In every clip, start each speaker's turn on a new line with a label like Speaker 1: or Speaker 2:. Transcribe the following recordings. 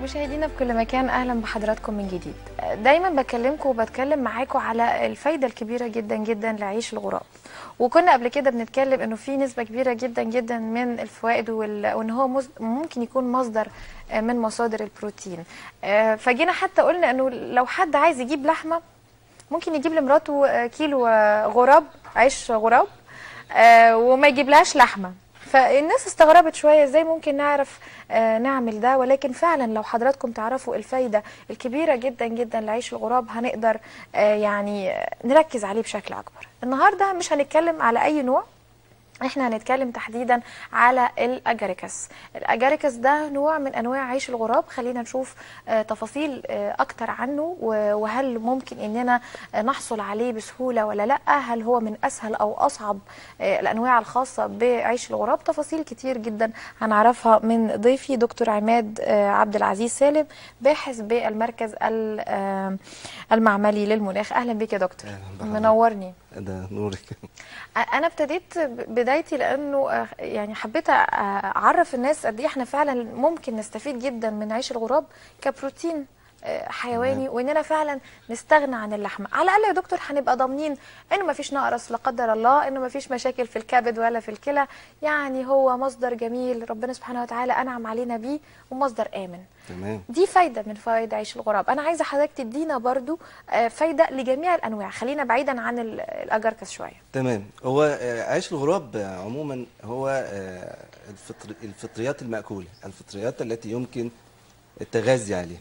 Speaker 1: مشاهدينا في كل مكان اهلا بحضراتكم من جديد دايما بكلمكم وبتكلم معاكم على الفايده الكبيره جدا جدا لعيش الغراب وكنا قبل كده بنتكلم انه في نسبه كبيره جدا جدا من الفوائد وال- وان هو مز- ممكن يكون مصدر آه، من مصادر البروتين آه، فجينا حتى قلنا انه لو حد عايز يجيب لحمه ممكن يجيب لمراته آه، كيلو آه، غراب عيش غراب آه، وما يجيبلهاش لحمه فالناس استغربت شويه ازاي ممكن نعرف آه، نعمل ده ولكن فعلا لو حضراتكم تعرفوا الفايده الكبيره جدا جدا لعيش الغراب هنقدر آه، يعني آه، نركز عليه بشكل اكبر النهارده مش هنتكلم على اي نوع احنا هنتكلم تحديدا على الاجاريكس الاجاريكس ده نوع من انواع عيش الغراب خلينا نشوف آه، تفاصيل آه، اكتر عنه و- وهل ممكن اننا آه، نحصل عليه بسهوله ولا لا هل هو من اسهل او اصعب آه، الانواع الخاصه بعيش الغراب تفاصيل كتير جدا هنعرفها من ضيفي دكتور عماد آه، عبد العزيز سالم باحث بالمركز ال- آه، المعملي للمناخ اهلا بك يا دكتور
Speaker 2: أهلاً بحضرتك.
Speaker 1: منورني
Speaker 2: ده نورك
Speaker 1: انا ابتديت بدايتي لانه آه، يعني حبيت أ- اعرف الناس قد ايه احنا فعلا ممكن نستفيد جدا من عيش الغراب كبروتين آه، حيواني واننا فعلا نستغنى عن اللحمه على الاقل يا دكتور هنبقى ضامنين انه ما فيش نقرس لا قدر الله انه ما فيش مشاكل في الكبد ولا في الكلى يعني هو مصدر جميل ربنا سبحانه وتعالى انعم علينا بيه ومصدر امن
Speaker 2: تمام
Speaker 1: دي فايده من فوائد عيش الغراب انا عايزه حضرتك تدينا برضو آه، فايده لجميع الانواع خلينا بعيدا عن ال- الاجركس شويه
Speaker 2: تمام هو آه، عيش الغراب آه، عموما هو آه، الفطر الفطريات المأكولة الفطريات التي يمكن التغذي عليها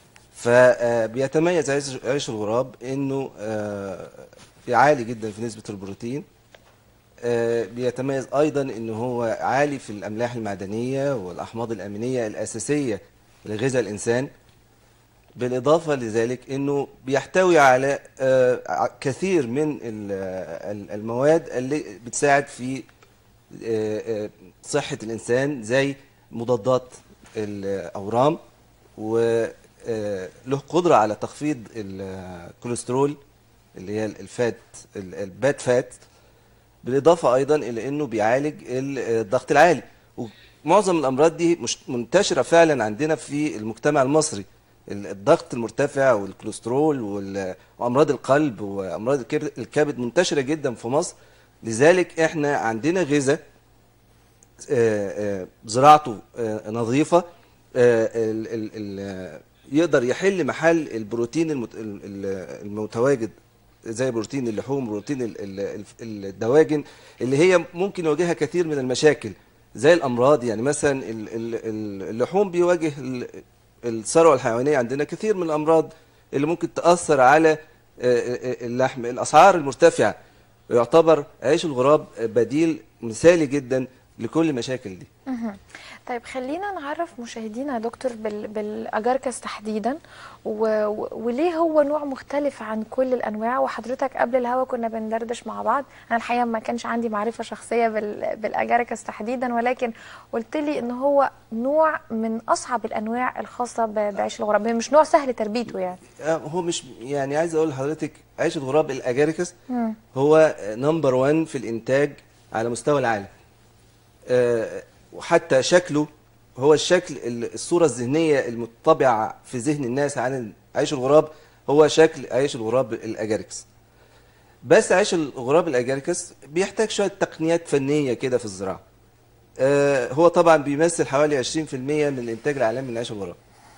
Speaker 2: فبيتميز عيش عيش الغراب انه آه، عالي جدا في نسبة البروتين آه، بيتميز ايضا انه هو عالي في الاملاح المعدنية والاحماض الامينية الاساسية لغذاء الانسان بالإضافة لذلك أنه بيحتوي على آه، ع- كثير من ال- ال- المواد اللي بتساعد في آه، آه، صحة الإنسان زي مضادات الأورام وله قدرة على تخفيض الكوليسترول اللي هي الفات ال- الباد فات بالإضافة أيضا إلى أنه بيعالج ال- الضغط العالي ومعظم الأمراض دي مش منتشرة فعلا عندنا في المجتمع المصري ال- الضغط المرتفع والكوليسترول وال- وأمراض القلب وأمراض الكبد الكبد منتشرة جدا في مصر لذلك احنا عندنا غذاء آه، آه، زراعته آه، نظيفة آه، ال- ال- ال- يقدر يحل محل البروتين المت- ال- ال- المتواجد زي بروتين اللحوم بروتين ال- ال- ال- الدواجن اللي هي ممكن يواجهها كثير من المشاكل زي الأمراض يعني مثلا ال- ال- ال- اللحوم بيواجه ال- الثروة الحيوانية عندنا كثير من الأمراض اللي ممكن تأثر على آه، آه، اللحم الأسعار المرتفعة يعتبر عيش الغراب بديل مثالي جدا لكل المشاكل دي
Speaker 1: مهم. طيب خلينا نعرف مشاهدينا يا دكتور بال... بالاجاركس تحديدا و... و... وليه هو نوع مختلف عن كل الانواع وحضرتك قبل الهوا كنا بندردش مع بعض انا الحقيقه ما كانش عندي معرفه شخصيه بال... بالاجاركس تحديدا ولكن قلت لي ان هو نوع من اصعب الانواع الخاصه ب... بعيش الغراب مش نوع سهل تربيته يعني
Speaker 2: آه، هو مش يعني عايز اقول لحضرتك عيش الغراب الاجاريكس
Speaker 1: مم.
Speaker 2: هو نمبر 1 في الانتاج على مستوى العالم آه، وحتى شكله هو الشكل ال- الصورة الذهنية المطبعة في ذهن الناس عن عيش الغراب هو شكل عيش الغراب الأجاركس بس عيش الغراب الأجاركس بيحتاج شوية تقنيات فنية كده في الزراعة آه، هو طبعا بيمثل حوالي 20% من الإنتاج العالمي من عيش الغراب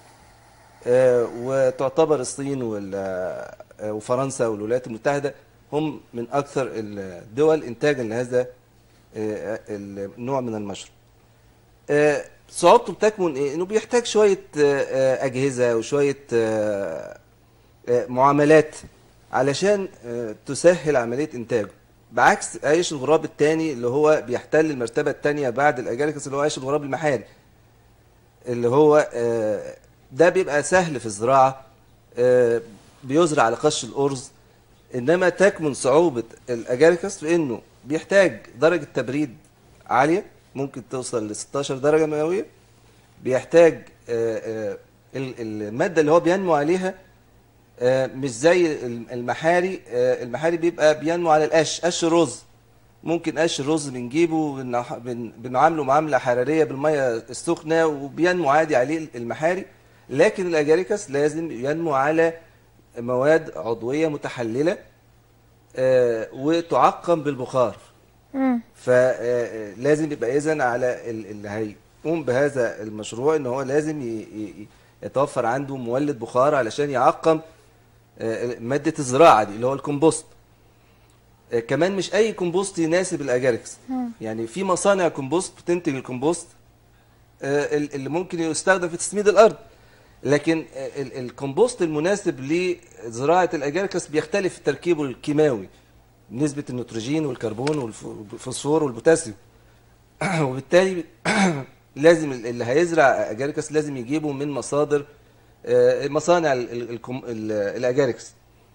Speaker 2: آه، وتعتبر الصين وال- آه، وفرنسا والولايات المتحدة هم من أكثر الدول إنتاجا لهذا آه، النوع من المشروب آه، صعوبته بتكمن إيه؟ إنه بيحتاج شوية آه، آه، أجهزة وشوية آه، آه، معاملات علشان آه، تسهل عملية إنتاجه بعكس عيش الغراب الثاني اللي هو بيحتل المرتبة الثانية بعد الأجاركس اللي هو عيش الغراب المحاري اللي هو آه، ده بيبقى سهل في الزراعة آه، بيزرع على قش الأرز إنما تكمن صعوبة الأجاركس في إنه بيحتاج درجة تبريد عالية ممكن توصل ل 16 درجة مئوية بيحتاج آه، آه، ال- المادة اللي هو بينمو عليها آه، مش زي المحاري آه، المحاري بيبقى بينمو على القش قش رز ممكن قش الرز بنجيبه بنح- بن- بنعامله معاملة حرارية بالمية السخنة وبينمو عادي عليه المحاري لكن الاجاريكس لازم ينمو على مواد عضويه متحلله آه، وتعقم بالبخار
Speaker 1: مم.
Speaker 2: فلازم يبقى اذا على ال- اللي هيقوم بهذا المشروع ان هو لازم ي- ي- يتوفر عنده مولد بخار علشان يعقم آه، ماده الزراعه دي اللي هو الكومبوست آه، كمان مش اي كومبوست يناسب الاجاركس يعني في مصانع كومبوست بتنتج الكومبوست آه، ال- اللي ممكن يستخدم في تسميد الارض لكن آه، ال- الكومبوست المناسب لزراعه الاجاركس بيختلف في تركيبه الكيماوي نسبه النيتروجين والكربون والف- والفوسفور والبوتاسيوم وبالتالي لازم ال- اللي هيزرع اجاركس لازم يجيبه من مصادر آه، مصانع ال- ال- الكم- ال- الاجاركس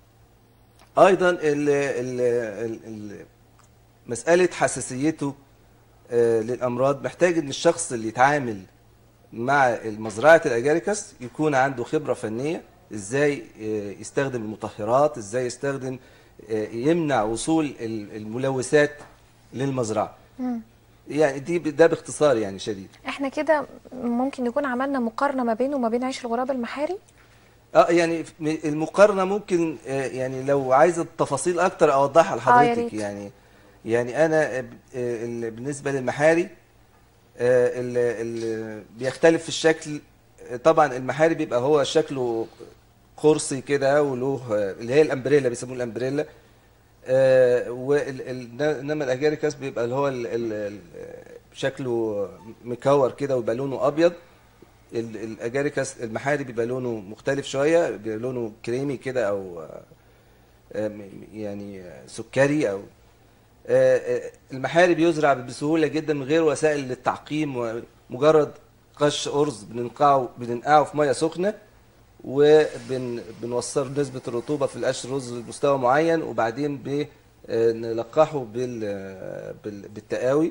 Speaker 2: ايضا ال ال ال ال مساله حساسيته آه، للامراض محتاج ان الشخص اللي يتعامل مع مزرعه الاجاركس يكون عنده خبره فنيه ازاي آه، يستخدم المطهرات ازاي يستخدم آه، يمنع وصول ال- الملوثات للمزرعه يعني دي ب- ده باختصار يعني شديد
Speaker 1: احنا كده ممكن نكون عملنا مقارنه ما بينه وما بين عيش الغراب المحاري
Speaker 2: اه يعني ف- م- المقارنه ممكن آه، يعني لو عايزه التفاصيل اكتر اوضحها
Speaker 1: آه، يا
Speaker 2: لحضرتك
Speaker 1: ريت.
Speaker 2: يعني يعني انا آه، ب- آه، ال- بالنسبه للمحاري آه، ال- ال- بيختلف في الشكل آه، طبعا المحاري بيبقى هو شكله قرصي كده وله آه، اللي هي الامبريلا بيسموه الامبريلا آه، وال- ال- انما الاجاريكاس بيبقى اللي هو ال- ال- ال- شكله مكور كده ويبقى لونه ابيض ال- الاجاريكاس المحاري بيبقى لونه مختلف شويه بيبقى لونه كريمي كده او آه، آه، م- يعني آه، سكري او آه، آه، المحاري بيزرع بسهوله جدا من غير وسائل للتعقيم مجرد قش ارز بننقعه بننقعه في ميه سخنه وبنوصل نسبه الرطوبه في القش الرز لمستوى معين وبعدين بنلقحه بال بال- بالتقاوي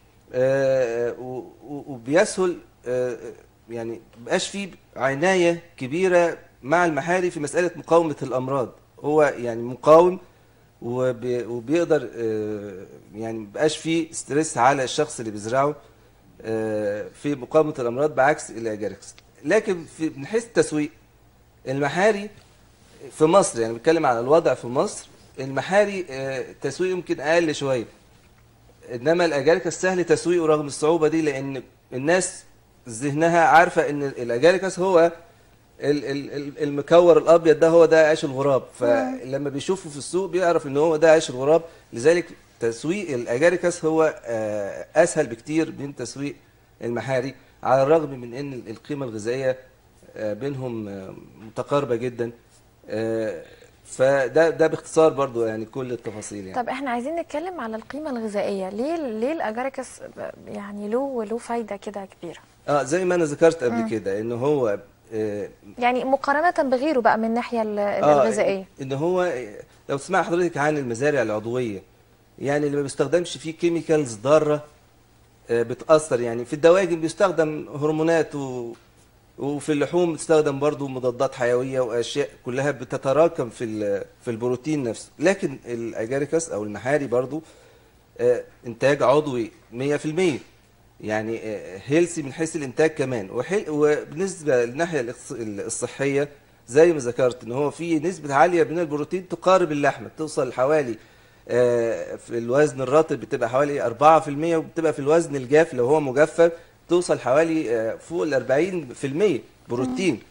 Speaker 2: آه، و- و- وبيسهل آه، يعني مبقاش فيه عناية كبيرة مع المحاري في مسألة مقاومة الأمراض هو يعني مقاوم وبي- وبيقدر آه، يعني مبقاش فيه ستريس على الشخص اللي بيزرعه آه، في مقاومة الأمراض بعكس الأجاركس لكن في من حيث التسويق المحاري في مصر يعني بتكلم على الوضع في مصر المحاري آه، تسويق يمكن أقل شوية انما الاجاركس سهل تسويقه رغم الصعوبه دي لان الناس ذهنها عارفه ان الاجاركس هو ال- ال- ال- المكور الابيض ده هو ده عيش الغراب فلما بيشوفه في السوق بيعرف ان هو ده عيش الغراب لذلك تسويق الاجاركس هو آه، اسهل بكتير من تسويق المحاري على الرغم من ان القيمه الغذائيه آه، بينهم آه، متقاربه جدا آه، فده ده باختصار برضو يعني كل التفاصيل يعني
Speaker 1: طب احنا عايزين نتكلم على القيمه الغذائيه ليه ليه الاجاركس يعني له له فايده كده كبيره
Speaker 2: اه زي ما انا ذكرت قبل كده ان هو آه
Speaker 1: يعني مقارنه بغيره بقى من الناحيه ال-
Speaker 2: آه،
Speaker 1: الغذائيه
Speaker 2: ان هو لو تسمع حضرتك عن المزارع العضويه يعني اللي ما بيستخدمش فيه كيميكالز ضاره آه، بتاثر يعني في الدواجن بيستخدم هرمونات و وفي اللحوم بتستخدم برضو مضادات حيويه واشياء كلها بتتراكم في ال- في البروتين نفسه لكن الاجاريكس او المحاري برضو آه، انتاج عضوي 100% يعني هيلسي من حيث الانتاج كمان وحل وبالنسبه للناحيه الإقص- الصحيه زي ما ذكرت ان هو في نسبه عاليه من البروتين تقارب اللحمه بتوصل حوالي آه، في الوزن الرطب بتبقى حوالي 4% وبتبقى في الوزن الجاف لو هو مجفف توصل حوالي آه، فوق ال 40% بروتين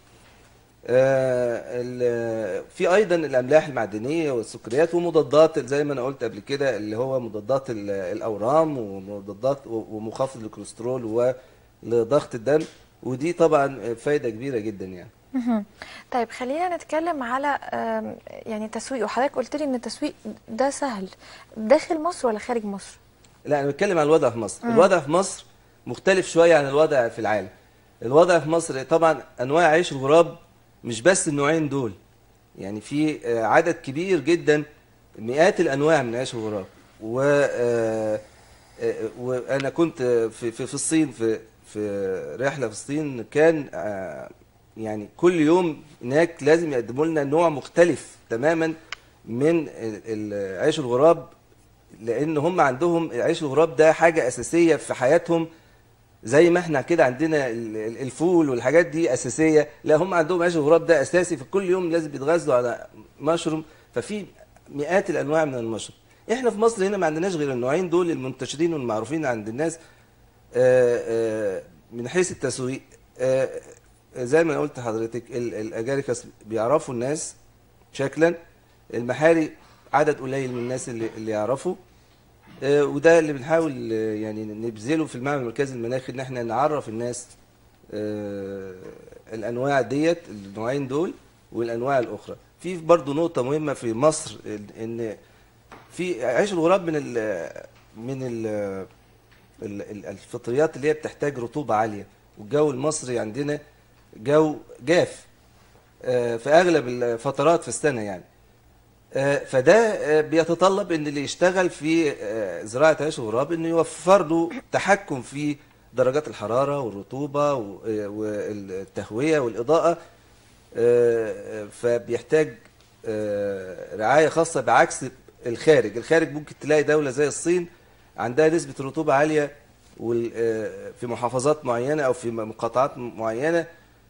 Speaker 2: آه، ال- في ايضا الاملاح المعدنيه والسكريات ومضادات زي ما انا قلت قبل كده اللي هو مضادات ال- الاورام ومضادات ومخفض الكوليسترول ولضغط الدم ودي طبعا فايده كبيره جدا يعني
Speaker 1: مهم. طيب خلينا نتكلم على آم، يعني تسويق وحضرتك قلت لي ان التسويق ده سهل داخل مصر ولا خارج مصر
Speaker 2: لا انا بتكلم عن الوضع في مصر الوضع في مصر مختلف شويه عن الوضع في العالم الوضع في مصر طبعا انواع عيش الغراب مش بس النوعين دول يعني في آه، عدد كبير جدا مئات الانواع من عيش الغراب و آه، آه، وانا كنت في في في الصين في في رحله في الصين كان آه، يعني كل يوم هناك لازم يقدموا لنا نوع مختلف تماما من ال- ال- عيش الغراب لان هم عندهم عيش الغراب ده حاجه اساسيه في حياتهم زي ما احنا كده عندنا ال- ال- الفول والحاجات دي اساسيه لا هم عندهم عيش الغراب ده اساسي في كل يوم لازم يتغذوا على مشروم ففي مئات الانواع من المشروم احنا في مصر هنا ما عندناش غير النوعين دول المنتشرين والمعروفين عند الناس آه، آه، من حيث التسويق آه، زي ما أنا قلت لحضرتك ال- الاجاريكاس بيعرفوا الناس شكلا المحاري عدد قليل من الناس اللي اللي يعرفوا آه، وده اللي بنحاول آه، يعني نبذله في المعمل المركزي المناخي ان احنا نعرف الناس آه، الانواع ديت النوعين دول والانواع الاخرى في برضو نقطه مهمه في مصر إن- ان في عيش الغراب من ال من ال ال- ال- الفطريات اللي هي بتحتاج رطوبه عاليه والجو المصري عندنا جو جاف آه، في اغلب الفترات في السنه يعني آه، فده آه، بيتطلب ان اللي يشتغل في آه، زراعه عيش الغراب انه يوفر له تحكم في درجات الحراره والرطوبه و- آه، والتهويه والاضاءه آه، فبيحتاج آه، رعايه خاصه بعكس الخارج الخارج ممكن تلاقي دوله زي الصين عندها نسبه رطوبه عاليه وال- آه، في محافظات معينه او في مقاطعات معينه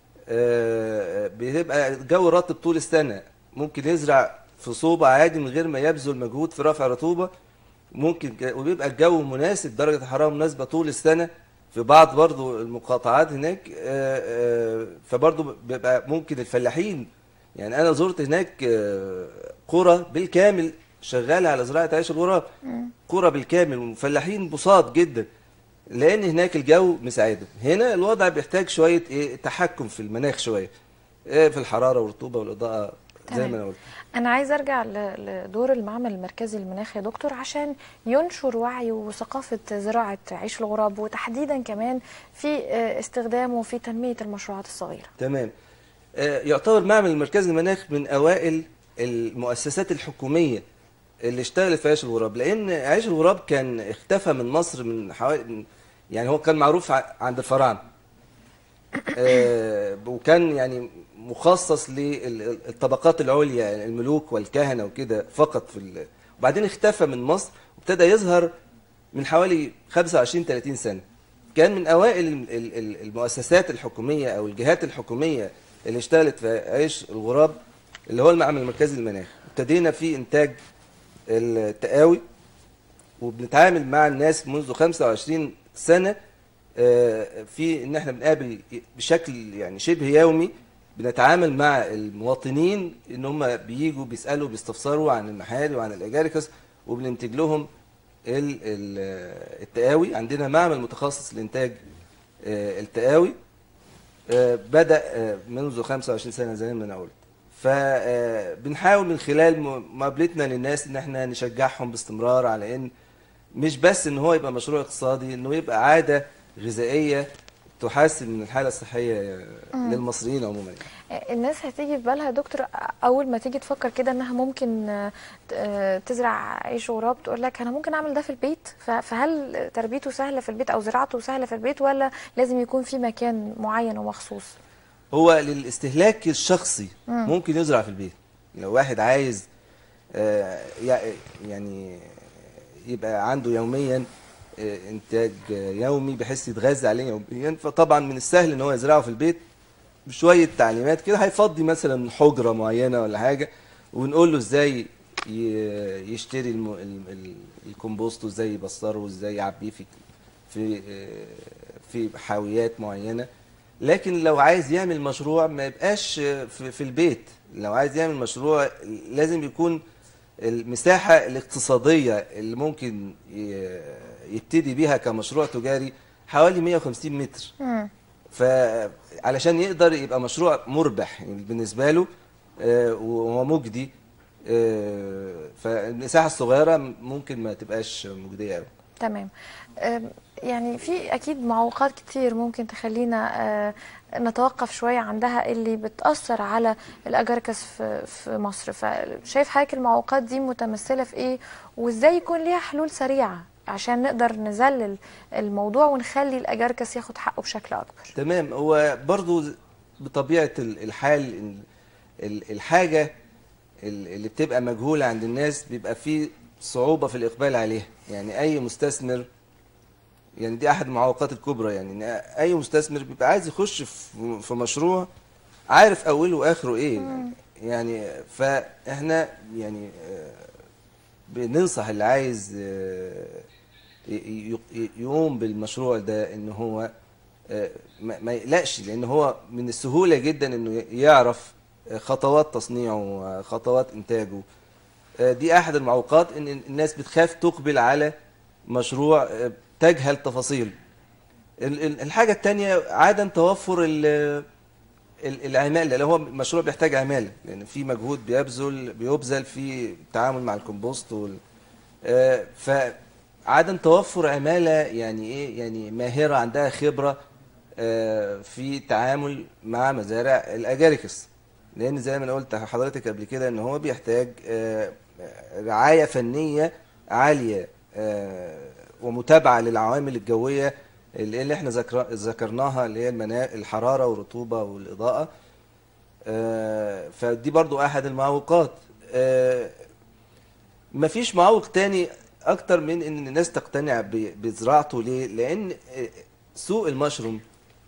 Speaker 2: آه، بيبقى الجو رطب طول السنه ممكن يزرع في صوبة عادي من غير ما يبذل مجهود في رفع رطوبة ممكن ك- وبيبقى الجو مناسب درجة الحرارة مناسبة طول السنة في بعض برضو المقاطعات هناك آه، آه، فبرضو بيبقى ممكن الفلاحين يعني أنا زرت هناك آه، قرى بالكامل شغالة على زراعة عيش الغراب قرى بالكامل وفلاحين بساط جدا لأن هناك الجو مساعده هنا الوضع بيحتاج شوية إيه تحكم في المناخ شوية إيه في الحرارة والرطوبة والإضاءة زي
Speaker 1: تمام.
Speaker 2: ما أنا قلت
Speaker 1: أنا عايز أرجع ل- لدور المعمل المركزي المناخي يا دكتور عشان ينشر وعي وثقافة زراعة عيش الغراب وتحديدا كمان في آه، استخدامه في تنمية المشروعات الصغيرة
Speaker 2: تمام آه، يعتبر معمل المركزي المناخ من اوائل المؤسسات الحكوميه اللي اشتغلت في عيش الغراب لان عيش الغراب كان اختفى من مصر من حوالي من- يعني هو كان معروف ع- عند الفراعنه آه، وكان يعني مخصص للطبقات العليا الملوك والكهنه وكده فقط في ال... وبعدين اختفى من مصر وابتدى يظهر من حوالي 25 30 سنه كان من اوائل ال- ال- ال- المؤسسات الحكوميه او الجهات الحكوميه اللي اشتغلت في عيش الغراب اللي هو المعمل المركزي للمناخ ابتدينا في انتاج التقاوي وبنتعامل مع الناس منذ 25 سنة آه، في ان احنا بنقابل بشكل يعني شبه يومي بنتعامل مع المواطنين ان هم بييجوا بيسالوا بيستفسروا عن المحاري وعن الاجاريكس وبننتج لهم ال- ال- التقاوي عندنا معمل متخصص لانتاج آه، التقاوي آه، بدأ آه، منذ 25 سنة زي ما أنا قلت فبنحاول من خلال م- مقابلتنا للناس ان احنا نشجعهم باستمرار على ان مش بس ان هو يبقى مشروع اقتصادي انه يبقى عادة غذائية تحسن من الحالة الصحية للمصريين عموما يعني.
Speaker 1: الناس هتيجي في بالها يا دكتور اول ما تيجي تفكر كده انها ممكن آه، آه، تزرع عيش غراب تقول لك انا ممكن اعمل ده في البيت ف- فهل تربيته سهله في البيت او زراعته سهله في البيت ولا لازم يكون في مكان معين ومخصوص
Speaker 2: هو للاستهلاك الشخصي ممكن يزرع في البيت لو واحد عايز آه، يع- يعني يبقى عنده يوميا آه، انتاج آه، يومي بحيث يتغذى عليه يوميا فطبعا من السهل ان هو يزرعه في البيت بشويه تعليمات كده هيفضي مثلا حجره معينه ولا حاجه ونقول له ازاي ي- يشتري الم- ال- ال- الكومبوست وازاي يبصره وازاي يعبيه في في آه، في حاويات معينه لكن لو عايز يعمل مشروع ما يبقاش آه، في, في البيت لو عايز يعمل مشروع لازم يكون المساحة الاقتصادية اللي ممكن ي- يبتدي بيها كمشروع تجاري حوالي 150 متر
Speaker 1: مم.
Speaker 2: فعلشان يقدر يبقى مشروع مربح يعني بالنسبة له آه، وهو مجدي آه، فالمساحة الصغيرة ممكن ما تبقاش مجدية قوي
Speaker 1: تمام أم، يعني في اكيد معوقات كتير ممكن تخلينا آه، نتوقف شويه عندها اللي بتاثر على الاجاركس في في مصر فشايف حضرتك المعوقات دي متمثله في ايه وازاي يكون ليها حلول سريعه عشان نقدر نذلل الموضوع ونخلي الاجاركس ياخد حقه بشكل اكبر
Speaker 2: تمام هو برضو بطبيعة ال- الحال ال- ال- الحاجة ال- اللي بتبقى مجهولة عند الناس بيبقى فيه صعوبة في الإقبال عليها يعني أي مستثمر يعني دي احد المعوقات الكبرى يعني ان اي مستثمر بيبقى عايز يخش في في مشروع عارف اوله واخره ايه يعني فاحنا يعني آه، بننصح اللي عايز آه، ي- ي- يقوم بالمشروع ده ان هو آه، ما ما يقلقش لان هو من السهوله جدا انه يعرف آه، خطوات تصنيعه آه، خطوات انتاجه آه، دي احد المعوقات ان الناس بتخاف تقبل على مشروع آه، تجهل تفاصيله ال- ال- الحاجه الثانيه عدم توفر ال- ال- العماله اللي هو مشروع بيحتاج عماله لان في مجهود بيبذل بيبذل في التعامل مع الكومبوست وال آه، فعدم توفر عماله يعني ايه يعني ماهره عندها خبره آه، في التعامل مع مزارع الاجاريكس لان زي ما انا قلت لحضرتك قبل كده ان هو بيحتاج آه، رعايه فنيه عاليه آه، ومتابعه للعوامل الجويه اللي اللي احنا ذكر- ذكرناها اللي هي المنا- الحراره والرطوبه والاضاءه آه، فدي برضو احد المعوقات آه، مفيش معوق تاني اكتر من ان الناس تقتنع ب- بزراعته ليه لان آه، سوق المشروم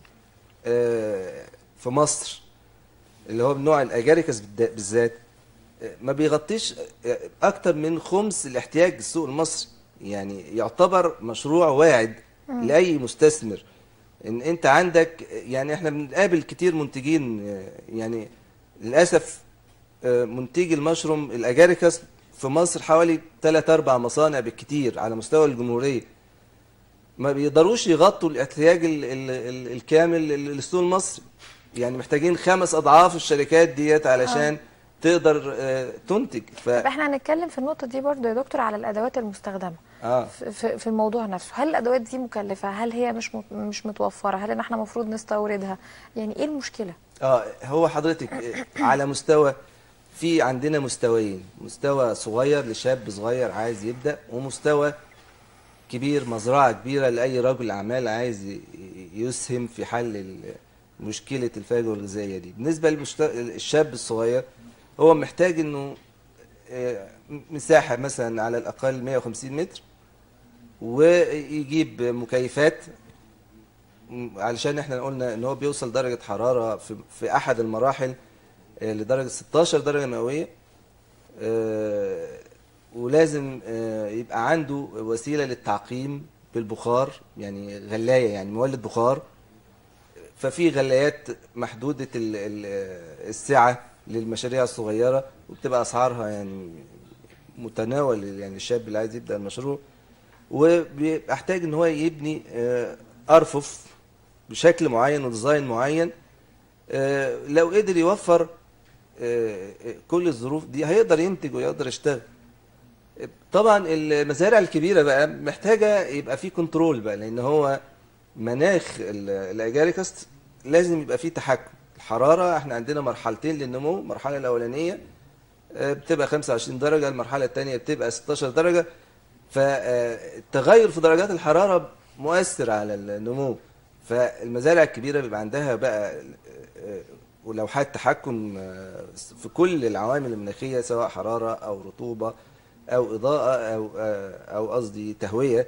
Speaker 2: آه، في مصر اللي هو بنوع الاجاريكس بالد- بالذات آه، ما بيغطيش آه، اكتر من خمس الاحتياج السوق المصري يعني يعتبر مشروع واعد لاي مستثمر ان انت عندك يعني احنا بنقابل كتير منتجين آه، يعني للاسف آه، منتجي المشروم الاجاريكس في مصر حوالي 3 4 مصانع بالكتير على مستوى الجمهوريه ما بيقدروش يغطوا الاحتياج ال ال ال الكامل لل- للسوق المصري يعني محتاجين خمس اضعاف الشركات ديت علشان تقدر آه، تنتج ف
Speaker 1: طب احنا هنتكلم في النقطه دي برضو يا دكتور على الادوات المستخدمه
Speaker 2: اه
Speaker 1: في- في في الموضوع نفسه هل الادوات دي مكلفه هل هي مش مت- مش متوفره هل ان احنا المفروض نستوردها يعني ايه المشكله
Speaker 2: اه هو حضرتك آه، على مستوى في عندنا مستويين مستوى صغير لشاب صغير عايز يبدأ ومستوى كبير مزرعة كبيرة لأي رجل أعمال عايز ي- يسهم في حل ال- مشكلة الفجوة الغذائية دي بالنسبة للشاب الصغير هو محتاج انه آه، مساحة مثلا على الأقل 150 متر ويجيب مكيفات م- علشان احنا قلنا ان هو بيوصل درجة حرارة في, في احد المراحل آه، لدرجة 16 درجة مئوية آه، ولازم آه، يبقى عنده وسيلة للتعقيم بالبخار يعني غلاية يعني مولد بخار ففي غلايات محدودة ال- ال- السعة للمشاريع الصغيرة وبتبقى أسعارها يعني متناول يعني الشاب اللي عايز يبدأ المشروع وبيحتاج ان هو يبني آه، ارفف بشكل معين وديزاين معين آه، لو قدر يوفر آه، آه، كل الظروف دي هيقدر ينتج ويقدر يشتغل طبعا المزارع الكبيره بقى محتاجه يبقى في كنترول بقى لان هو مناخ ال- الاجاريكس لازم يبقى فيه تحكم الحراره احنا عندنا مرحلتين للنمو المرحله الاولانيه آه، بتبقى 25 درجه المرحله الثانيه بتبقى 16 درجه فالتغير في درجات الحراره مؤثر على النمو فالمزارع الكبيره بيبقى عندها بقى آه، ولوحات تحكم آه، في كل العوامل المناخيه سواء حراره او رطوبه او اضاءه او آه، او قصدي تهويه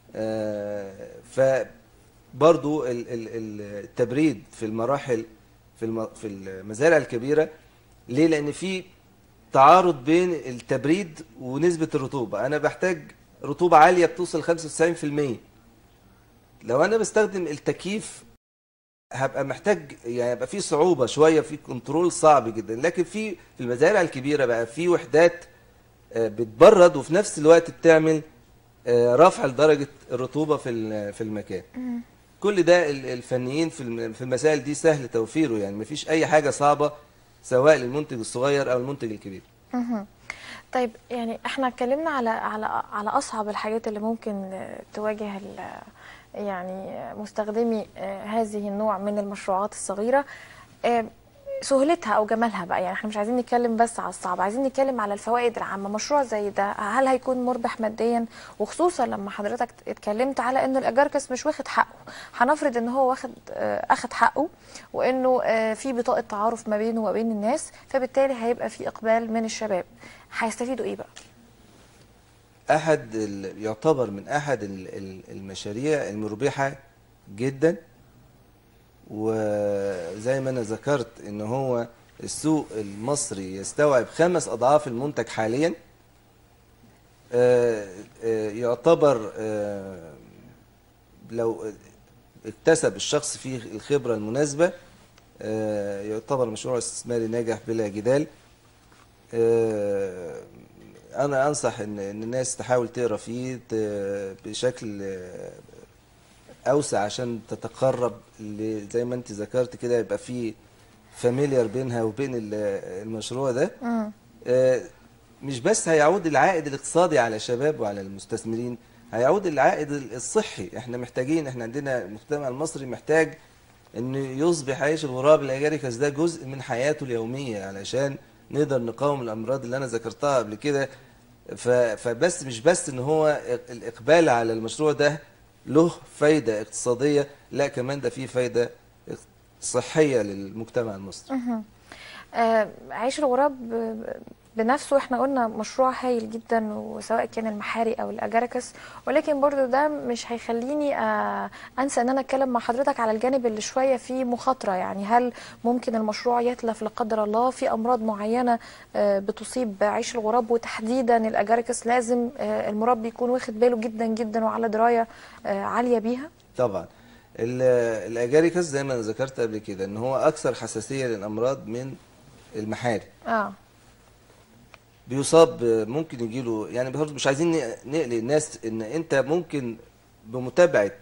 Speaker 2: آه، فبرضو ال- ال- ال- التبريد في المراحل في الم- في المزارع الكبيره ليه لان في تعارض بين التبريد ونسبه الرطوبه انا بحتاج رطوبه عاليه بتوصل 95% لو انا بستخدم التكييف هبقى محتاج يعني يبقى في صعوبه شويه في كنترول صعب جدا لكن في في المزارع الكبيره بقى في وحدات آه، بتبرد وفي نفس الوقت بتعمل آه، رفع لدرجه الرطوبه في ال- في المكان كل ده ال- الفنيين في الم- في المسائل دي سهل توفيره يعني مفيش اي حاجه صعبه سواء للمنتج الصغير او المنتج الكبير
Speaker 1: مهم. طيب يعني احنا اتكلمنا على على على اصعب الحاجات اللي ممكن آه، تواجه ال- يعني آه، مستخدمي آه، هذه النوع من المشروعات الصغيره آه، سهولتها او جمالها بقى يعني احنا مش عايزين نتكلم بس على الصعب عايزين نتكلم على الفوائد العامه مشروع زي ده هل هيكون مربح ماديا وخصوصا لما حضرتك اتكلمت على ان الاجاركس مش واخد حقه هنفرض ان هو واخد آه، اخد حقه وانه آه، في بطاقه تعارف ما بينه وما بين الناس فبالتالي هيبقى في اقبال من الشباب هيستفيدوا ايه بقى
Speaker 2: احد ال- يعتبر من احد ال- ال- المشاريع المربحه جدا وزي ما انا ذكرت ان هو السوق المصري يستوعب خمس اضعاف المنتج حاليا آه، آه، يعتبر آه، لو اكتسب الشخص فيه الخبرة المناسبة آه، يعتبر مشروع استثماري ناجح بلا جدال آه، أنا أنصح إن إن الناس تحاول تقرأ فيه ت- بشكل آه، أوسع عشان تتقرب ل- زي ما أنت ذكرت كده يبقى في فاميليار بينها وبين ال- المشروع ده
Speaker 1: مم.
Speaker 2: آه، مش بس هيعود العائد الاقتصادي على الشباب وعلى المستثمرين هيعود العائد الصحي احنا محتاجين احنا عندنا المجتمع المصري محتاج ان يصبح عيش الغراب الاجاريكس ده جزء من حياته اليوميه علشان نقدر نقاوم الامراض اللي انا ذكرتها قبل كده ف- فبس مش بس ان هو الاقبال على المشروع ده له فايده اقتصاديه لا كمان ده فيه فايده صحيه للمجتمع المصري
Speaker 1: آه، عيش الغراب ب- بنفسه احنا قلنا مشروع هايل جدا وسواء كان المحاري او الاجاركس ولكن برضو ده مش هيخليني آه، انسى ان انا اتكلم مع حضرتك على الجانب اللي شويه فيه مخاطره يعني هل ممكن المشروع يتلف لا قدر الله في امراض معينه آه، بتصيب عيش الغراب وتحديدا الاجاركس لازم آه، المربي يكون واخد باله جدا جدا وعلى درايه آه، عاليه بيها
Speaker 2: طبعا ال- الاجاريكس زي ما أنا ذكرت قبل كده ان هو اكثر حساسيه للامراض من المحاري
Speaker 1: اه
Speaker 2: بيصاب ممكن يجيله يعني برضه مش عايزين ن- نقلق الناس ان انت ممكن بمتابعه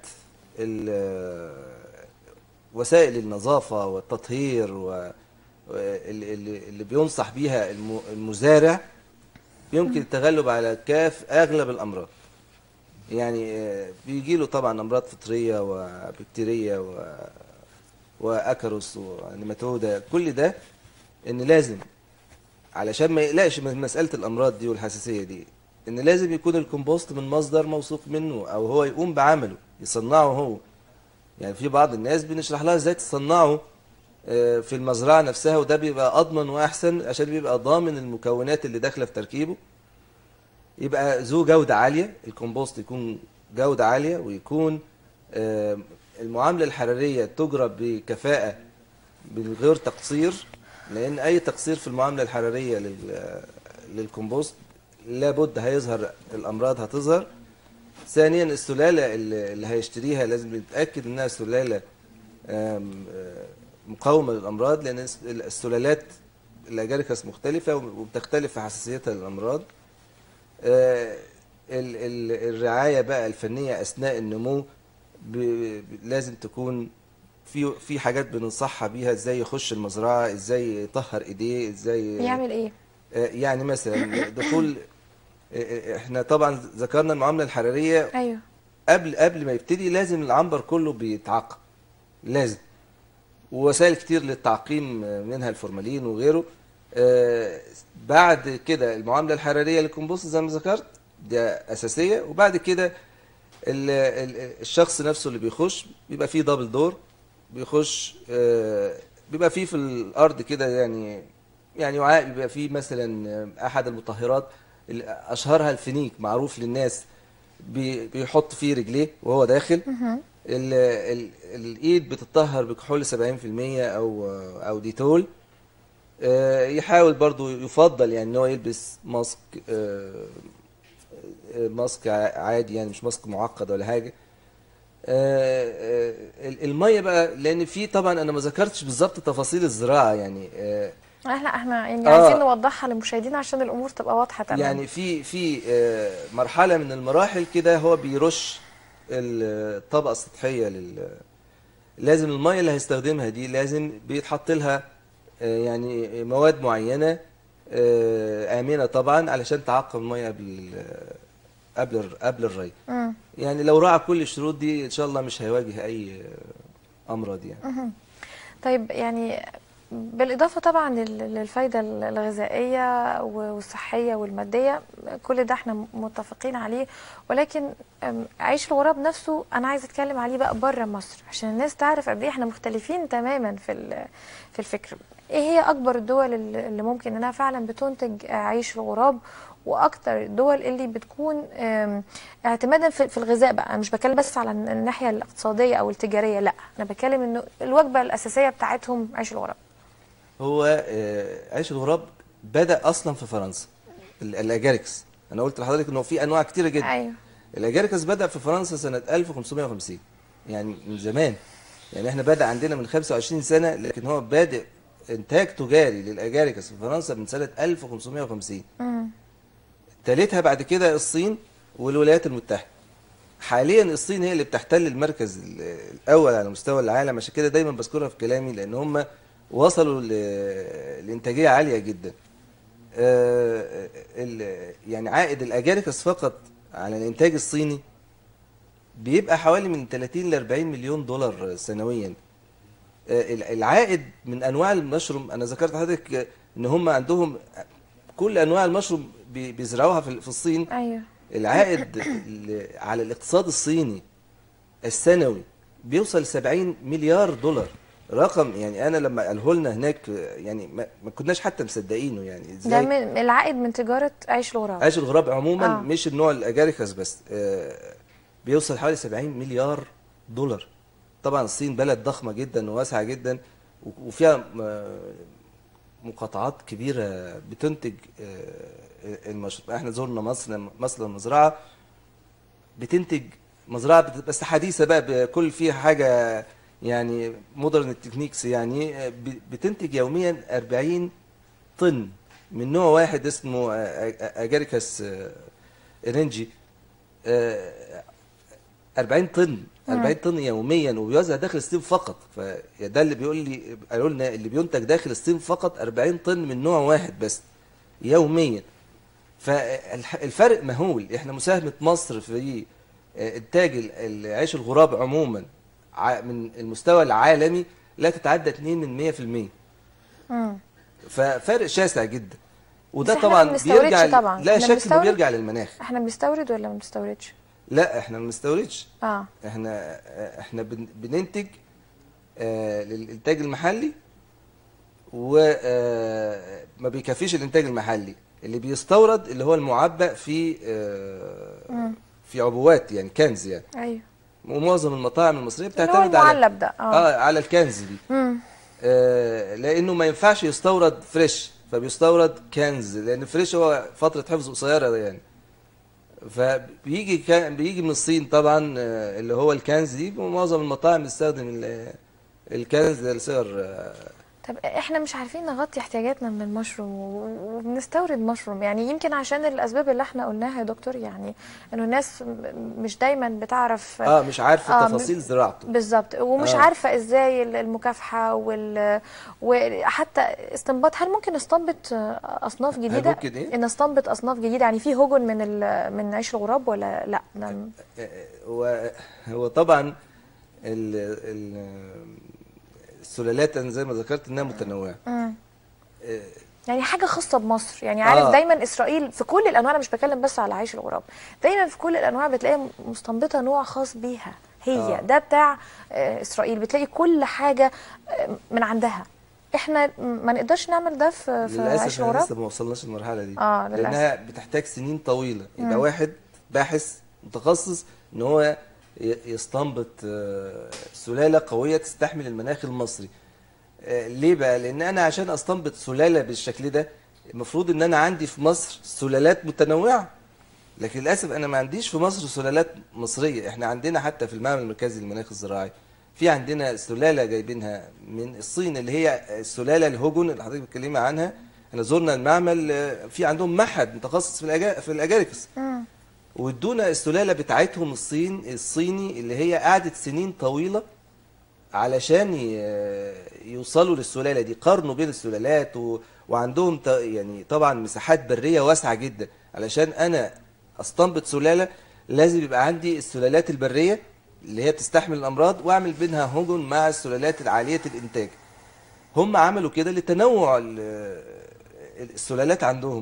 Speaker 2: ال- وسائل النظافه والتطهير و اللي اللي بينصح بيها الم- المزارع يمكن التغلب على كاف اغلب الامراض يعني آه، بيجيله طبعا امراض فطريه وبكتيريه و واكروس ونيماتودا كل ده ان لازم علشان ما يقلقش من مساله الامراض دي والحساسيه دي ان لازم يكون الكومبوست من مصدر موثوق منه او هو يقوم بعمله يصنعه هو يعني في بعض الناس بنشرح لها ازاي تصنعه آه، في المزرعه نفسها وده بيبقى اضمن واحسن عشان بيبقى ضامن المكونات اللي داخله في تركيبه يبقى ذو جوده عاليه الكومبوست يكون جوده عاليه ويكون آه، المعامله الحراريه تجرى بكفاءه من غير تقصير لان اي تقصير في المعامله الحراريه لل- للكومبوست لابد هيظهر الامراض هتظهر ثانيا السلاله اللي اللي هيشتريها لازم يتاكد انها سلاله آم، آه، مقاومه للامراض لان الس- السلالات الاجاركس مختلفه وبتختلف في حساسيتها للامراض آه، ال- ال- الرعايه بقى الفنيه اثناء النمو ب- ب- لازم تكون في في حاجات بننصحها بيها ازاي يخش المزرعه ازاي يطهر ايديه ازاي
Speaker 1: يعمل ايه
Speaker 2: آه، يعني مثلا دخول آه، آه، احنا طبعا ذكرنا المعامله الحراريه
Speaker 1: ايوه
Speaker 2: قبل قبل ما يبتدي لازم العنبر كله بيتعقم لازم ووسائل كتير للتعقيم آه، منها الفورمالين وغيره آه، بعد كده المعامله الحراريه للكمبوست زي ما ذكرت ده اساسيه وبعد كده ال- ال- الشخص نفسه اللي بيخش بيبقى فيه دبل دور بيخش آه، بيبقى فيه في الارض كده يعني يعني وعاء بيبقى فيه مثلا آه، احد المطهرات اللي اشهرها الفينيك معروف للناس بي- بيحط فيه رجليه وهو داخل ال ال الايد بتطهر بكحول 70% او او ديتول آه، يحاول برضو يفضل يعني ان هو يلبس ماسك آه، آه، ماسك ع- عادي يعني مش ماسك معقد ولا حاجه آه، آه، ال- الميه بقى لان في طبعا انا ما ذكرتش بالظبط تفاصيل الزراعه يعني آه،
Speaker 1: احنا احنا يعني
Speaker 2: آه.
Speaker 1: عايزين نوضحها للمشاهدين عشان الامور تبقى واضحه تماما
Speaker 2: يعني في في آه، مرحله من المراحل كده هو بيرش الطبقه السطحيه لل لازم الميه اللي هيستخدمها دي لازم بيتحط لها آه، يعني مواد معينه آه، امنه طبعا علشان تعقم الميه قبل ال- قبل الر- قبل الري
Speaker 1: مم.
Speaker 2: يعني لو راعى كل الشروط دي ان شاء الله مش هيواجه اي آه، امراض يعني
Speaker 1: طيب يعني بالإضافة طبعا لل- للفايدة الغذائية والصحية والمادية كل ده احنا متفقين عليه ولكن أم، عيش الغراب نفسه أنا عايزة أتكلم عليه بقى بره مصر عشان الناس تعرف قد إيه احنا مختلفين تماما في ال- في الفكر ايه هي اكبر الدول اللي اللي ممكن انها فعلا بتنتج آه، عيش الغراب واكتر الدول اللي بتكون آم، اعتمادا في في الغذاء بقى انا مش بتكلم بس على الناحيه الاقتصاديه او التجاريه لا انا بتكلم انه الوجبه الاساسيه بتاعتهم عيش الغراب
Speaker 2: هو آه، عيش الغراب بدأ أصلا في فرنسا ال- الأجاركس أنا قلت لحضرتك إنه في أنواع كتيرة جدا
Speaker 1: ايوه
Speaker 2: الأجاركس بدأ في فرنسا سنة 1550 يعني من زمان يعني احنا بدأ عندنا من 25 سنة لكن هو بادئ إنتاج تجاري للأجاركس في فرنسا من سنة 1550
Speaker 1: مم.
Speaker 2: تالتها بعد كده الصين والولايات المتحدة حاليا الصين هي اللي بتحتل المركز ال- الأول على مستوى العالم عشان كده دايما بذكرها في كلامي لأن هم وصلوا ل- لإنتاجية عالية جدا آه، ال- يعني عائد الأجاركس فقط على الإنتاج الصيني بيبقى حوالي من 30 ل 40 مليون دولار سنويا آه، ال- العائد من انواع المشروم انا ذكرت لحضرتك آه، ان هم عندهم كل انواع المشروم بي- بيزرعوها في في الصين
Speaker 1: ايوه
Speaker 2: العائد ال- على الاقتصاد الصيني السنوي بيوصل 70 مليار دولار رقم يعني انا لما قاله لنا هناك آه، يعني ما ما كناش حتى مصدقينه يعني
Speaker 1: ده
Speaker 2: ازاي
Speaker 1: من العائد من تجاره عيش الغراب
Speaker 2: عيش الغراب عموما
Speaker 1: آه.
Speaker 2: مش النوع الاجاريكس بس آه، بيوصل حوالي 70 مليار دولار طبعا الصين بلد ضخمه جدا وواسعه جدا و- وفيها آه، مقاطعات كبيره بتنتج آه، المشروب احنا زرنا مصر مصر المزرعه بتنتج مزرعه بت- بس حديثه بقى بكل فيها حاجه يعني مودرن تكنيكس يعني آه، ب- بتنتج يوميا 40 طن من نوع واحد اسمه آه، آه، اجاريكاس آه، رينجي آه، 40 طن 40 طن يوميا وبيوزع داخل الصين فقط فده اللي بيقول لي قالوا لنا اللي بينتج داخل الصين فقط 40 طن من نوع واحد بس يوميا فالفرق مهول احنا مساهمة مصر في آه، انتاج ال- العيش الغراب عموما ع- من المستوى العالمي لا تتعدى 2 من 100%
Speaker 1: مم.
Speaker 2: ففرق شاسع جدا وده
Speaker 1: بس إحنا
Speaker 2: طبعا
Speaker 1: ما بنستوردش
Speaker 2: بيرجع
Speaker 1: طبعا.
Speaker 2: لا
Speaker 1: إحنا
Speaker 2: شك انه
Speaker 1: بنستورد؟
Speaker 2: بيرجع للمناخ
Speaker 1: احنا بنستورد ولا ما بنستوردش
Speaker 2: لا احنا ما بنستوردش
Speaker 1: اه
Speaker 2: احنا احنا بن- بننتج آه، للانتاج المحلي وما بيكفيش الانتاج المحلي اللي بيستورد اللي هو المعبأ في آه، في عبوات يعني كنز يعني
Speaker 1: ايوه
Speaker 2: ومعظم المطاعم المصريه
Speaker 1: اللي هو
Speaker 2: بتعتمد على
Speaker 1: المعلب ده اه
Speaker 2: اه على الكنز دي
Speaker 1: مم.
Speaker 2: آه، لانه ما ينفعش يستورد فريش فبيستورد كنز لان فريش هو فتره حفظ قصيره يعني فبيجي كان بيجي من الصين طبعا آه، اللي هو الكنز دي ومعظم المطاعم بتستخدم ال- الكنز ده لصغر آه،
Speaker 1: طب احنا مش عارفين نغطي احتياجاتنا من المشروم و- وبنستورد مشروم يعني يمكن عشان الاسباب اللي احنا قلناها يا دكتور يعني انه الناس م- مش دايما بتعرف
Speaker 2: اه مش عارفه
Speaker 1: آه،
Speaker 2: تفاصيل زراعته
Speaker 1: بالظبط ومش
Speaker 2: آه.
Speaker 1: عارفه ازاي ال- المكافحه وال وحتى استنباط هل ممكن نستنبط آه، اصناف جديده
Speaker 2: ممكن إيه؟
Speaker 1: نستنبط اصناف جديده يعني في هجن من ال- من عيش الغراب ولا لا ده م-
Speaker 2: آه، هو هو طبعا ال ال السلالات انا زي ما ذكرت انها متنوعه
Speaker 1: مم.
Speaker 2: آه،
Speaker 1: يعني حاجه خاصه بمصر يعني عارف
Speaker 2: آه.
Speaker 1: دايما اسرائيل في كل الانواع انا مش بتكلم بس على عيش الغراب دايما في كل الانواع بتلاقي مستنبطه نوع خاص بيها هي
Speaker 2: آه.
Speaker 1: ده بتاع آه، اسرائيل بتلاقي كل حاجه آه، من عندها احنا ما نقدرش نعمل ده في في عيش
Speaker 2: للاسف احنا
Speaker 1: الغراب
Speaker 2: لسه ما وصلناش للمرحله دي
Speaker 1: آه، للأسف.
Speaker 2: لانها بتحتاج سنين طويله يبقى واحد باحث متخصص ان هو ي- يستنبط آه، سلاله قويه تستحمل المناخ المصري آه، ليه بقى لان انا عشان استنبط سلاله بالشكل ده المفروض ان انا عندي في مصر سلالات متنوعه لكن للاسف انا ما عنديش في مصر سلالات مصريه احنا عندنا حتى في المعمل المركزي للمناخ الزراعي في عندنا سلاله جايبينها من الصين اللي هي السلاله الهجن اللي حضرتك بتتكلمي عنها احنا زرنا المعمل آه، في عندهم معهد متخصص في الأجا... في الاجاركس
Speaker 1: مم.
Speaker 2: وادونا السلاله بتاعتهم الصين الصيني اللي هي قعدت سنين طويله علشان ي- يوصلوا للسلاله دي قارنوا بين السلالات و... وعندهم ط... يعني طبعا مساحات بريه واسعه جدا علشان انا استنبط سلاله لازم يبقى عندي السلالات البريه اللي هي بتستحمل الامراض واعمل بينها هجن مع السلالات العاليه الانتاج هم عملوا كده لتنوع ال- السلالات عندهم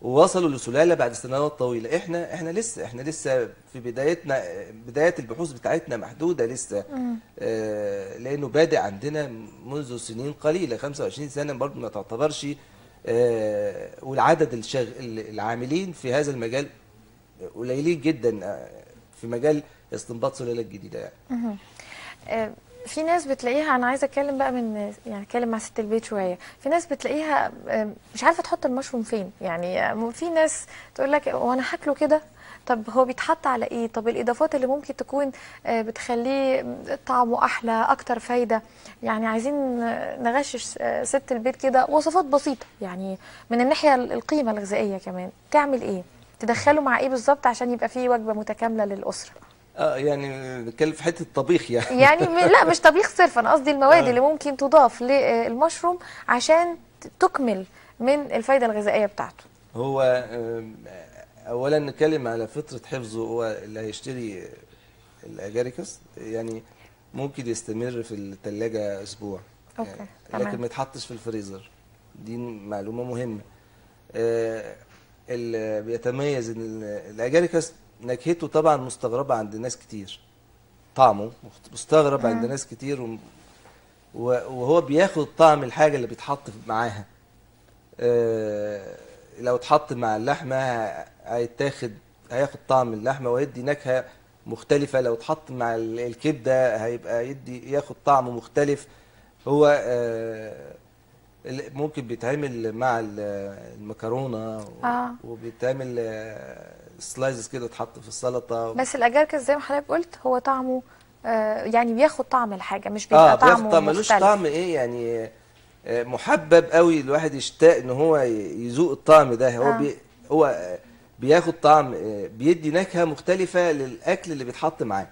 Speaker 2: ووصلوا لسلاله بعد سنوات طويله احنا احنا لسه احنا لسه في بدايتنا بدايات البحوث بتاعتنا محدوده لسه آه لانه بادئ عندنا منذ سنين قليله 25 سنه برضه ما تعتبرش آه والعدد الشغ... العاملين في هذا المجال قليلين جدا آه، في مجال استنباط سلالات جديده يعني
Speaker 1: آه، في ناس بتلاقيها انا عايزه اتكلم بقى من يعني اتكلم مع ست البيت شويه في ناس بتلاقيها آه، مش عارفه تحط المشروم فين يعني آه، في ناس تقول لك وانا هاكله كده طب هو بيتحط على ايه طب الاضافات اللي ممكن تكون آه، بتخليه طعمه احلى اكتر فايده يعني عايزين آه، نغشش آه، ست البيت كده وصفات بسيطه يعني من الناحيه القيمه الغذائيه كمان تعمل ايه تدخله مع ايه بالظبط عشان يبقى فيه وجبه متكامله للاسره
Speaker 2: اه يعني نتكلم في حته الطبيخ يعني
Speaker 1: يعني م- لا مش طبيخ صرف انا قصدي المواد
Speaker 2: آه.
Speaker 1: اللي ممكن تضاف للمشروم عشان ت- تكمل من الفايده الغذائيه بتاعته
Speaker 2: هو آم، اولا نتكلم على فتره حفظه هو اللي هيشتري الاجاريكس يعني ممكن يستمر في الثلاجه اسبوع
Speaker 1: أوكي،
Speaker 2: يعني
Speaker 1: تمام.
Speaker 2: لكن ما يتحطش في الفريزر دي معلومه مهمه آه، اللي بيتميز ان ال- الاجاريكس نكهته طبعا مستغربه عند ناس كتير طعمه مخت- مستغرب عند ناس كتير وم- و- وهو بياخد طعم الحاجه اللي بيتحط معاها آه، لو اتحط مع اللحمه ه- هيتاخد هياخد طعم اللحمه ويدي نكهه مختلفه لو اتحط مع ال- الكبده هيبقى يدي ياخد طعم مختلف هو آه، ال- ممكن بيتعمل مع ال- المكرونه و-
Speaker 1: آه.
Speaker 2: وبيتعمل سلايزز كده تحط في السلطه
Speaker 1: بس الاجاركس زي ما حضرتك قلت هو طعمه آه، يعني بياخد طعم الحاجه مش بيبقى
Speaker 2: اه
Speaker 1: طعمه
Speaker 2: بياخد طعم ملوش
Speaker 1: مختلف
Speaker 2: طعم ايه يعني آه، محبب قوي الواحد يشتاق ان هو ي- يذوق الطعم ده هو
Speaker 1: آه.
Speaker 2: بي هو آه، بياخد طعم آه، بيدي نكهة مختلفة للأكل اللي بيتحط معاه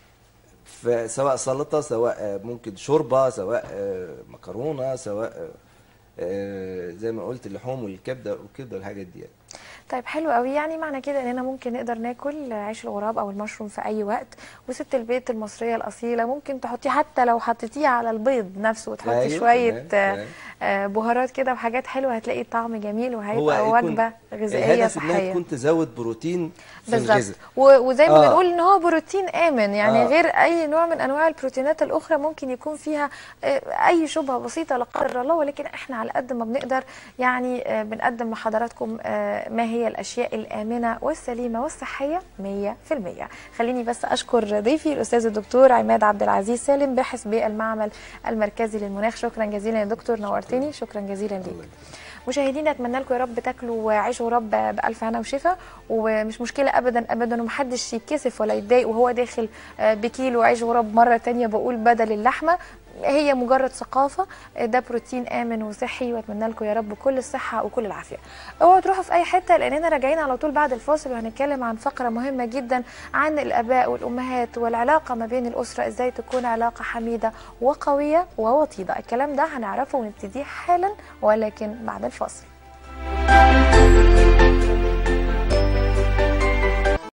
Speaker 2: فسواء سلطة سواء آه، ممكن شوربة سواء آه، مكرونة سواء آه، آه، زي ما قلت اللحوم والكبدة والكبدة والحاجات دي يعني.
Speaker 1: طيب حلو قوي يعني معنى كده اننا ممكن نقدر ناكل عيش الغراب او المشروم في اي وقت وست البيت المصريه الاصيله ممكن تحطيه حتى لو حطيتيه على البيض نفسه وتحطي
Speaker 2: أيوة،
Speaker 1: شويه
Speaker 2: تمام،
Speaker 1: آه،
Speaker 2: تمام.
Speaker 1: آه، بهارات كده وحاجات حلوه هتلاقي الطعم جميل
Speaker 2: هو
Speaker 1: وهيبقى
Speaker 2: يكون
Speaker 1: وجبه غذائيه
Speaker 2: الهدف انها
Speaker 1: صحيه
Speaker 2: تكون تزود بروتين في
Speaker 1: بالظبط
Speaker 2: الغذاء
Speaker 1: و- وزي ما
Speaker 2: آه.
Speaker 1: بنقول ان هو بروتين امن يعني
Speaker 2: آه.
Speaker 1: غير اي نوع من انواع البروتينات الاخرى ممكن يكون فيها آه، اي شبهه بسيطه لا قدر الله ولكن احنا على قد ما بنقدر يعني آه، بنقدم لحضراتكم آه، ما هي الاشياء الامنه والسليمه والصحيه 100% خليني بس اشكر ضيفي الاستاذ الدكتور عماد عبد العزيز سالم باحث بالمعمل المركزي للمناخ شكرا جزيلا يا دكتور نورتني شكرا جزيلا ليك مشاهدينا اتمنى لكم يا رب تاكلوا عيش ورب بالف هنا وشفا ومش مشكله ابدا ابدا ومحدش يتكسف ولا يتضايق وهو داخل آه، بكيلو عيش ورب مره تانية بقول بدل اللحمه هي مجرد ثقافه آه، ده بروتين امن وصحي واتمنى لكم يا رب كل الصحه وكل العافيه اوعوا تروحوا في اي حته لاننا راجعين على طول بعد الفاصل وهنتكلم عن فقره مهمه جدا عن الاباء والامهات والعلاقه ما بين الاسره ازاي تكون علاقه حميده وقويه ووطيده الكلام ده هنعرفه ونبتديه حالا ولكن بعد الفاصل